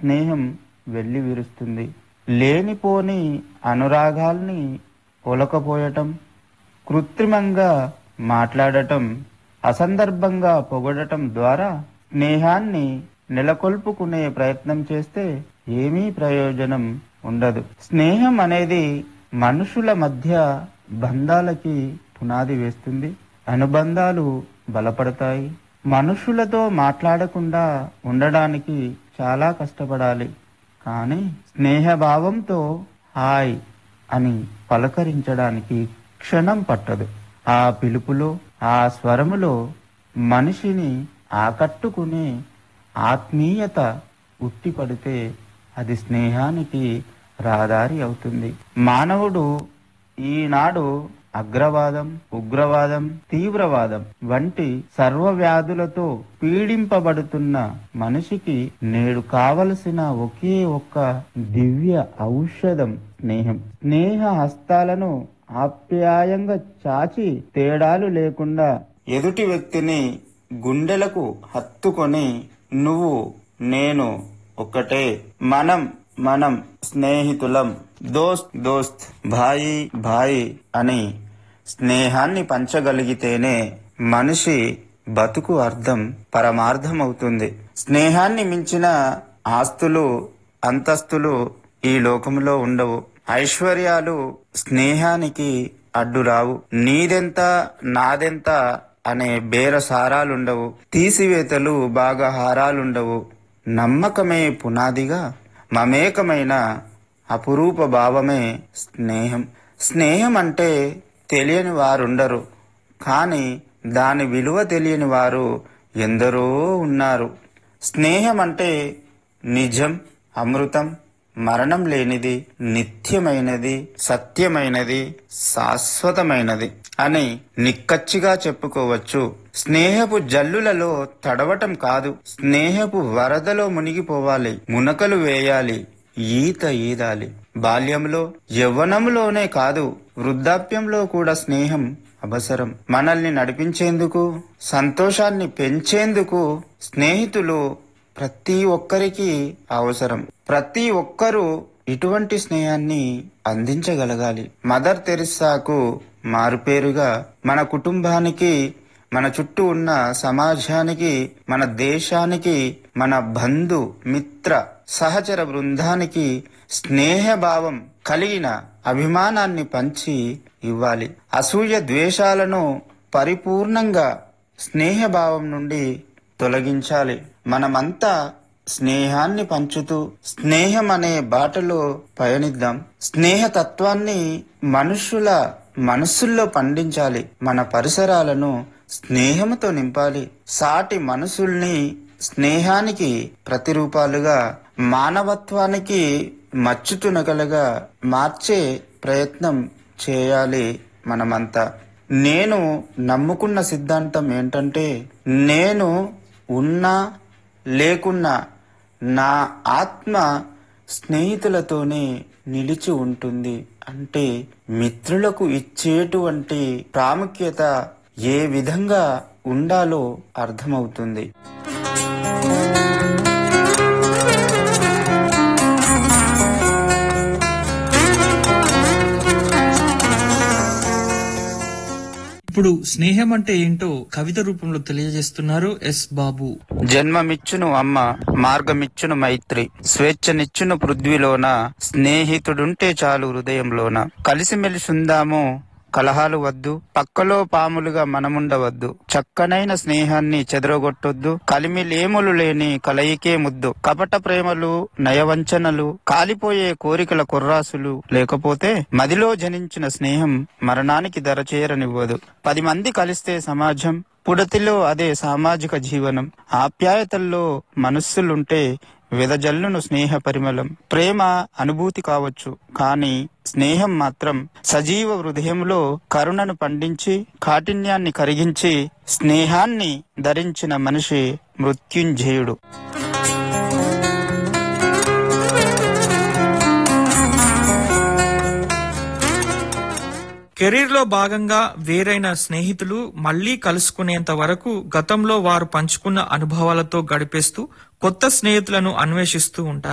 స్నేహం వెళ్లి విరుస్తుంది లేనిపోని అనురాగాల్ని ఒలకపోయటం కృత్రిమంగా మాట్లాడటం అసందర్భంగా పొగడటం ద్వారా స్నేహాన్ని నెలకొల్పుకునే ప్రయత్నం చేస్తే ఏమీ ప్రయోజనం ఉండదు స్నేహం అనేది మనుషుల మధ్య బంధాలకి పునాది వేస్తుంది అనుబంధాలు బలపడతాయి మనుషులతో మాట్లాడకుండా ఉండడానికి చాలా కష్టపడాలి కానీ స్నేహభావంతో హాయ్ అని పలకరించడానికి క్షణం పట్టదు ఆ పిలుపులో ఆ స్వరములో మనిషిని ఆకట్టుకునే ఆత్మీయత ఉట్టిపడితే అది స్నేహానికి రహదారి అవుతుంది మానవుడు ఈనాడు అగ్రవాదం ఉగ్రవాదం తీవ్రవాదం వంటి సర్వవ్యాధులతో పీడింపబడుతున్న మనిషికి నేడు కావలసిన ఒకే ఒక్క దివ్య ఔషధం స్నేహం స్నేహ హస్తాలను ఆప్యాయంగా చాచి తేడాలు లేకుండా ఎదుటి వ్యక్తిని గుండెలకు హత్తుకొని నువ్వు నేను ఒకటే మనం మనం స్నేహితులం దోస్త్ దోస్త్ భాయి భాయి అని స్నేహాన్ని పంచగలిగితేనే మనిషి బతుకు అర్థం పరమార్థం అవుతుంది స్నేహాన్ని మించిన ఆస్తులు అంతస్తులు ఈ లోకంలో ఉండవు ఐశ్వర్యాలు స్నేహానికి అడ్డు రావు నీదెంత నాదెంత అనే బేరసారాలుండవు తీసివేతలు బాగా హారాలుండవు నమ్మకమే పునాదిగా మమేకమైన అపురూప భావమే స్నేహం స్నేహం అంటే తెలియని వారుండరు కానీ దాని విలువ తెలియని వారు ఎందరో ఉన్నారు స్నేహం అంటే నిజం అమృతం మరణం లేనిది నిత్యమైనది సత్యమైనది శాశ్వతమైనది అని నిక్కచ్చిగా చెప్పుకోవచ్చు స్నేహపు జల్లులలో తడవటం కాదు స్నేహపు వరదలో మునిగిపోవాలి మునకలు వేయాలి ఈత ఈదాలి బాల్యంలో యవ్వనంలోనే కాదు వృద్ధాప్యంలో కూడా స్నేహం అవసరం మనల్ని నడిపించేందుకు సంతోషాన్ని పెంచేందుకు స్నేహితులు ప్రతి ఒక్కరికి అవసరం ప్రతి ఒక్కరూ ఇటువంటి స్నేహాన్ని అందించగలగాలి మదర్ తెరిస్సాకు మారుపేరుగా మన కుటుంబానికి మన చుట్టూ ఉన్న సమాజానికి మన దేశానికి మన బంధు మిత్ర సహచర బృందానికి స్నేహభావం కలిగిన అభిమానాన్ని పంచి ఇవ్వాలి అసూయ ద్వేషాలను పరిపూర్ణంగా స్నేహభావం నుండి తొలగించాలి మనమంతా స్నేహాన్ని పంచుతూ స్నేహం అనే బాటలో పయనిద్దాం స్నేహతత్వాన్ని మనుషుల మనస్సుల్లో పండించాలి మన పరిసరాలను స్నేహంతో నింపాలి సాటి మనసుల్ని స్నేహానికి ప్రతిరూపాలుగా మానవత్వానికి మచ్చుతునగలుగా మార్చే ప్రయత్నం చేయాలి మనమంతా నేను నమ్ముకున్న సిద్ధాంతం ఏంటంటే నేను ఉన్నా లేకున్నా నా ఆత్మ స్నేహితులతోనే నిలిచి ఉంటుంది అంటే మిత్రులకు ఇచ్చేటువంటి ప్రాముఖ్యత ఏ విధంగా ఉండాలో అర్థమవుతుంది ఇప్పుడు స్నేహం అంటే ఏంటో కవిత రూపంలో తెలియజేస్తున్నారు ఎస్ బాబు జన్మమిచ్చును అమ్మ మార్గమిచ్చును మైత్రి స్వేచ్ఛనిచ్చును పృథ్వీలోన స్నేహితుడుంటే చాలు హృదయంలోన కలిసిమెలిసుందాము కలహాలు వద్దు పక్కలో పాములుగా మనముండవద్దు చక్కనైన స్నేహాన్ని చెదరగొట్టొద్దు కలిమిలేములు లేని కలయికే ముద్దు కపట ప్రేమలు నయవంచనలు కాలిపోయే కోరికల కుర్రాసులు లేకపోతే మదిలో జనించిన స్నేహం మరణానికి దరచేరనివ్వదు పది మంది కలిస్తే సమాజం పుడతిలో అదే సామాజిక జీవనం ఆప్యాయతల్లో మనస్సులుంటే వెదజల్లును స్నేహ పరిమళం ప్రేమ అనుభూతి కావచ్చు కానీ స్నేహం మాత్రం సజీవ హృదయంలో కరుణను పండించి కాఠిన్యాన్ని కరిగించి స్నేహాన్ని ధరించిన మనిషి మృత్యుంజయుడు కెరీర్ లో భాగంగా వేరైన స్నేహితులు మళ్లీ కలుసుకునేంత వరకు గతంలో వారు పంచుకున్న అనుభవాలతో గడిపేస్తూ కొత్త స్నేహితులను అన్వేషిస్తూ ఉంటారు